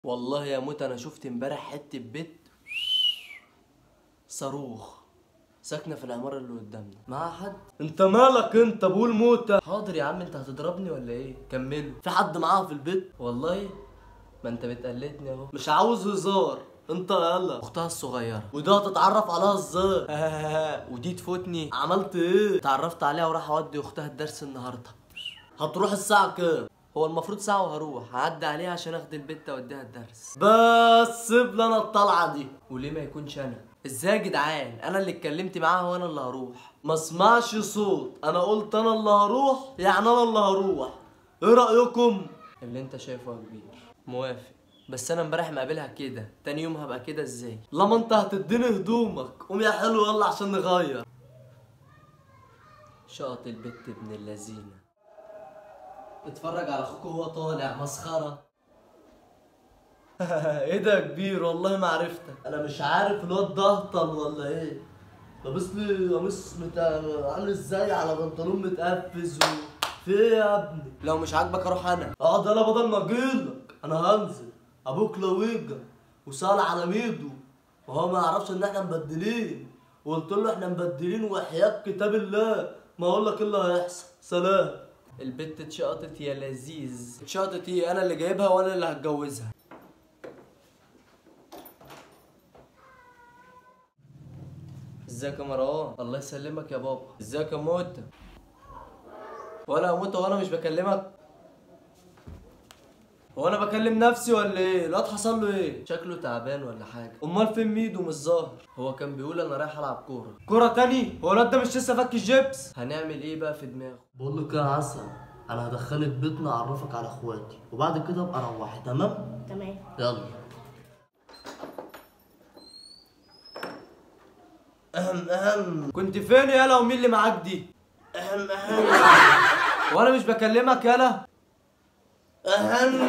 والله يا موت انا شفت امبارح حته بيت صاروخ ساكنه في العماره اللي قدامنا معاها حد انت مالك انت بقول موتة حاضر يا عم انت هتضربني ولا ايه كملوا في حد معاها في البيت والله ما انت بتقلدني اهو مش عاوز هزار انت يلا اختها الصغيره وده هتتعرف عليها ازاي ودي تفوتني عملت ايه اتعرفت عليها وراح اودي اختها الدرس النهارده هتروح الساعة كام هو المفروض ساعه وهروح هعدي عليها عشان اخد البت اوديها الدرس بس سيب لي انا الطلعة دي وليه ما يكونش انا ازاي يا جدعان انا اللي اتكلمت معاها وانا اللي هروح ما اسمعش صوت انا قلت انا اللي هروح يعني انا اللي هروح ايه رأيكم اللي انت شايفه يا كبير موافق بس انا امبارح مقابلها كده تاني يوم هبقى كده ازاي لما انت هتديني هدومك قوم يا حلو يلا عشان نغير شاط البت ابن اللذينه اتفرج على اخوك وهو طالع مسخره ايه ده يا كبير والله ما عرفتك انا مش عارف الواد ده اهطل ولا ايه لابس لي قميص متع... عامل ازاي على بنطلون متقفز و... في ايه يا ابني لو مش عاجبك اروح انا اقعد انا بدل ما اجيلك انا هنزل ابوك لو يجا وسال على ميدو وهو ما يعرفش ان احنا مبدلين وقلت له احنا مبدلين وحياة كتاب الله ما اقول لك ايه اللي هيحصل سلام البت اتشقطت يا لذيذ اتشقطت ايه انا اللي جايبها وانا اللي هتجوزها ازيك يا مروان الله يسلمك يا بابا ازيك يا موتة ولا يا موتة وانا مش بكلمك هو انا بكلم نفسي ولا ايه الواد حصل له ايه شكله تعبان ولا حاجة امال فين ميدو مش ظاهر هو كان بيقول انا رايح العب كورة كرة تاني هو الواد ده مش لسه فك الجبس هنعمل ايه بقى في دماغه بقول لك يا عسل انا هدخلك بيتنا اعرفك على اخواتي وبعد كده ابقى روحي تمام تمام يلا اهم اهم كنت فين يالا ومين اللي معاك دي اهم اهم وانا مش بكلمك يالا اهم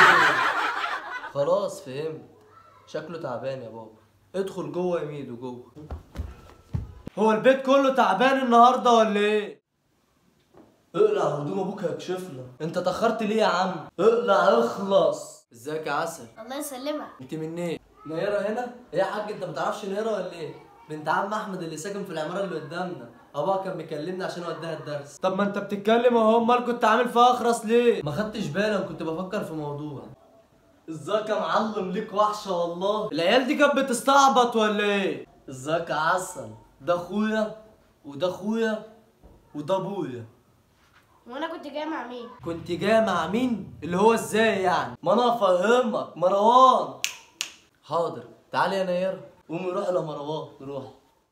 خلاص فهمت شكله تعبان يا بابا ادخل جوه يا ميدو جوه هو البيت كله تعبان النهارده ولا ايه اقلع هدوم ابوك هيكشفنا انت تاخرت ليه يا عم اقلع اخلص ازيك يا عسل الله يسلمك انت منين نيرة هنا ايه يا حاج انت متعرفش نيرة ولا ايه بنت عم احمد اللي ساكن في العماره اللي قدامنا ابوها كان مكلمني عشان اوديها الدرس طب ما انت بتتكلم اهو امال كنت عامل فيها اخرس ليه ما خدتش بالي انا كنت بفكر في موضوع ازيك يا معلم ليك وحشه والله العيال دي كانت بتستعبط ولا ايه ازيك يا عسل ده اخويا وده اخويا وده ابويا وانا كنت جاي مع مين كنت جاي مع مين اللي هو ازاي يعني ما انا افهمك مروان حاضر تعالي يا نيرة قوم روح لمروان روح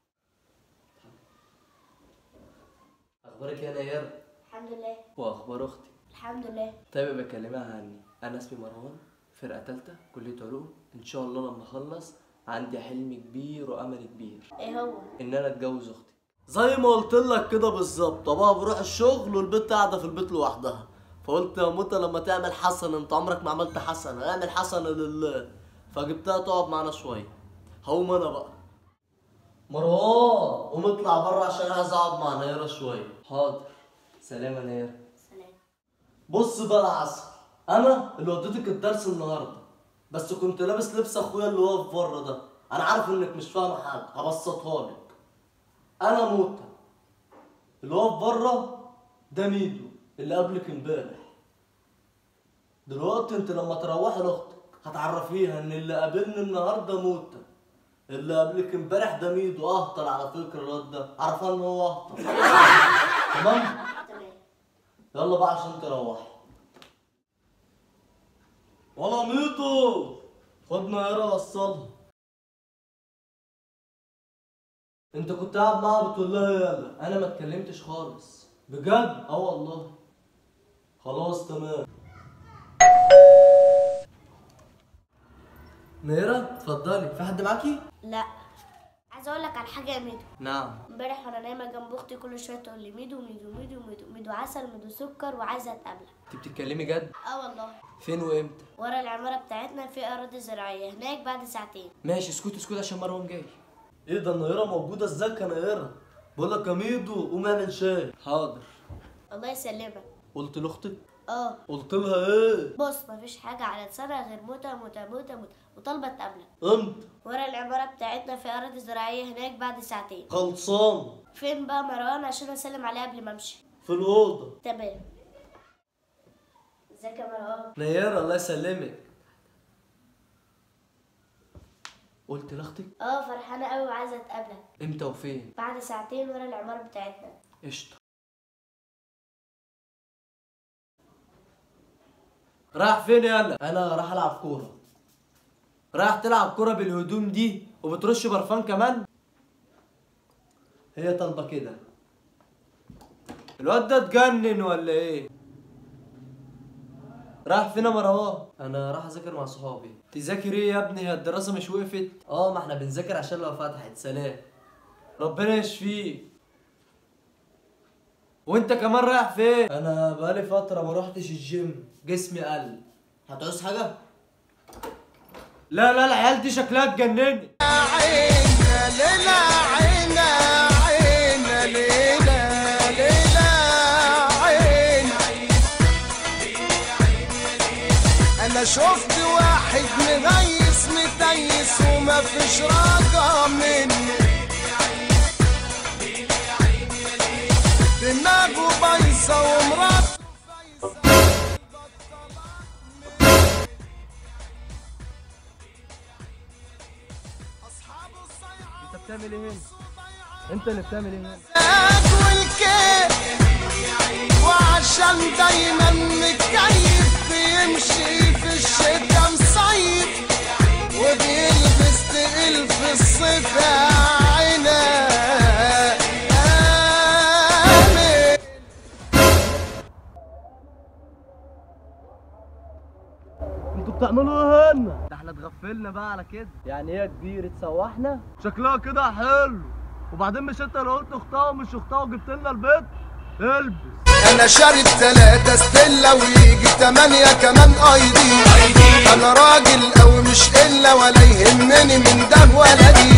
اخبارك إيه يا نيرة الحمد لله واخبار اختي الحمد لله طيب بكلمها عني انا اسمي مروان فرقه تالتة كليه علوم ان شاء الله لما اخلص عندي حلم كبير وامل كبير ايه هو ان انا اتجوز اختي زي ما قلت لك كده بالظبط ابوها بروح الشغل والبنت قاعده في البيت لوحدها فقلت يا موتى لما تعمل حسنه انت عمرك ما عملت حسنه اعمل حسنه لله فجبتها تقعد معانا شويه هقوم انا بقى مروان قوم اطلع بره عشان عايز اقعد مع نيره شويه حاضر سلام يا نيرة سلام بص بقى يا عسل انا اللي وديتك الدرس النهارده بس كنت لابس لبس اخويا اللي واقف بره ده انا عارف انك مش فاهم حاجه هبسطها لك انا موتى اللي واقف بره ده ميدو اللي قبلك امبارح دلوقتي انت لما تروحي لاختك هتعرفيها ان اللي قابلني النهارده موتى اللي قبلك امبارح ده ميدو اهطل على فكره الواد ده عارفه ان هو اهطل تمام تمام يلا بقى عشان تروحي ولا ميطو خدنا يارا وصلها انت كنت قاعد معاها بتقول لها يلا انا ما اتكلمتش خالص بجد اه والله خلاص تمام نيرة اتفضلي في حد معاكي لا عايزه اقول لك على حاجه يا ميدو نعم امبارح وانا نايمه جنب اختي كل شويه تقول لي ميدو ميدو ميدو ميدو ميدو عسل ميدو سكر وعايزه اتقابلك انت بتتكلمي جد اه والله فين وامتى ورا العماره بتاعتنا في اراضي زراعيه هناك بعد ساعتين ماشي اسكت اسكت عشان مروان جاي ايه ده النيره موجوده ازيك يا نيره بقول لك يا ميدو قوم اعمل شاي حاضر الله يسلمك قلت لاختك اه قلت لها ايه بص مفيش حاجة على لسانها غير موتة موتة موتة موتة وطالبة تقابلك امتى ورا العمارة بتاعتنا في أراضي زراعية هناك بعد ساعتين خلصان فين بقى مروان عشان أسلم عليه قبل ما أمشي في الاوضه تمام ازيك يا مروان نيرة الله يسلمك قلت لاختك اه فرحانة قوي وعايزة أتقابلك امتى وفين بعد ساعتين ورا العمارة بتاعتنا قشطة رايح فين يالا انا رايح العب كورة رايح تلعب كورة بالهدوم دي وبترش برفان كمان هي طالبة كده الواد ده اتجنن ولا ايه رايح فين يا مروان انا رايح اذاكر مع صحابي تذاكر ايه يا ابني هي الدراسة مش وقفت اه ما احنا بنذاكر عشان لو فتحت سلام ربنا يشفيك وانت كمان رايح فين انا بقالي فتره ما روحتش الجيم جسمي قل هتعوز حاجه لا لا العيال دي شكلها اتجننت عينا ليلى عينا عينا ليلى ليلى عينا انا شفت واحد مغيس متيس وما فيش راجع منه دماغه بايظه ومراته انت بتعمل ايه هنا انت اللي بتعمل ايه هنا والكيف وعشان دايما متكيف بيمشي في الشتا مصيف وبيلبس تقيل في الصيف يا عينا آمين انتوا بتعملوا ايه هنا ده احنا اتغفلنا بقى على كده يعني هي كبير تسوحنا شكلها كده حلو وبعدين مش انت اللي قلت اختها ومش اختها وجبت لنا البيت البس انا شارب تلاتة ستيلا ويجي تمانية كمان ايدي انا راجل او مش الا ولا يهمني من ده ولا دي